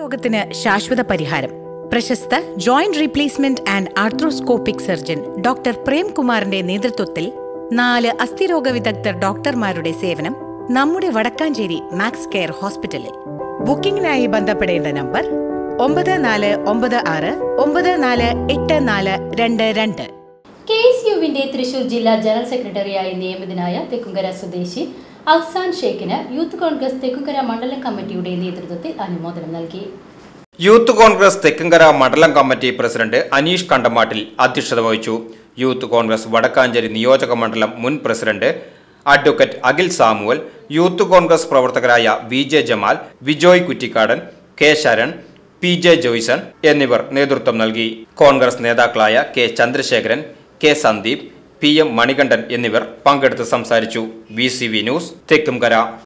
രോഗത്തിന് ശാശ്വത പരിഹാരം പ്രശസ്ത joint replacement and arthroscopic surgeon doctor പ്രേംകുമാറിന്റെ നേതൃത്വത്തിൽ നാല് അസ്ഥിരോഗ വിദഗ്ധർ ഡോക്ടർമാരുടെ സേവനം നമ്മുടെ വടക്കാഞ്ചേരി മാക്സ് കെയർ ഹോസ്പിറ്റലിൽ ബുക്കിംഗിനായി ബന്ധപ്പെടേണ്ട നമ്പർ ഒമ്പത് നാല് ഒമ്പത് ആറ് ഒമ്പത് നാല് എട്ട് നാല് രണ്ട് രണ്ട് കെ എസ് യുവിന്റെ തൃശൂർ ജില്ലാ ജനറൽ സെക്രട്ടറിയായി നിയമിതനായ തെക്കുംകര സ്വദേശി അഫ്സാൻ ഷേഖിന് യൂത്ത് കോൺഗ്രസ് തെക്കുംകര മണ്ഡലം കമ്മിറ്റിയുടെ നേതൃത്വത്തിൽ അനുമോദനം നൽകി യൂത്ത് കോൺഗ്രസ് തെക്കങ്കര മണ്ഡലം കമ്മിറ്റി പ്രസിഡന്റ് അനീഷ് കണ്ടമാട്ടിൽ അധ്യക്ഷത വഹിച്ചു യൂത്ത് കോൺഗ്രസ് വടക്കാഞ്ചേരി നിയോജക മണ്ഡലം മുൻ president advocate Akhil Samuel youth Congress പ്രവർത്തകരായ V J Jamal Vijoy Kuttikkadan K Sharan P J Joyson എന്നിവർ നേതൃത്വം നൽകി കോൺഗ്രസ് നേതാക്കളായ K Chandrasekharan K Sandeep P M Manikandan എന്നിവർ പങ്കെടുത്ത് സംസാരിച്ചു V C V news Thekkumkara